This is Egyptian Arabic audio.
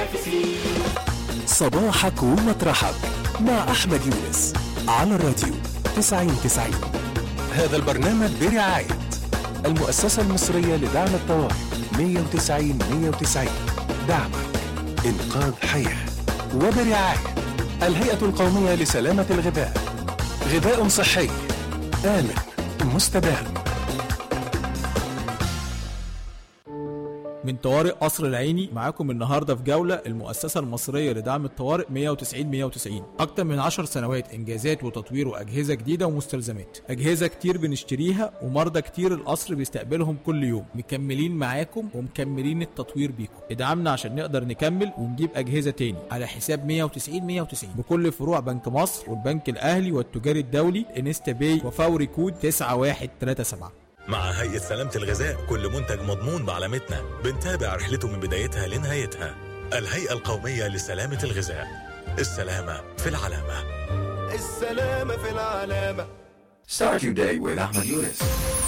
المنافسين صباحك ومطرحك مع أحمد يونس على الراديو 9090 هذا البرنامج برعاية المؤسسة المصرية لدعم الطوارئ 190 190 دعمك إنقاذ حياة وبرعاية الهيئة القومية لسلامة الغذاء غذاء صحي آمن مستدام من طوارئ قصر العيني معاكم النهارده في جوله المؤسسه المصريه لدعم الطوارئ 190 190 اكتر من 10 سنوات انجازات وتطوير واجهزه جديده ومستلزمات اجهزه كتير بنشتريها ومرضى كتير القصر بيستقبلهم كل يوم مكملين معاكم ومكملين التطوير بيكم ادعمنا عشان نقدر نكمل ونجيب اجهزه تاني على حساب 190 190 بكل فروع بنك مصر والبنك الاهلي والتجاري الدولي انستا باي وفوري كود 9137 مع هيئة سلامة الغذاء كل منتج مضمون بعلامتنا بنتابع رحلته من بدايتها لنهايتها الهيئة القومية لسلامة الغذاء السلامة في العلامة السلامة في العلامة Start your day with Ahmed Yunus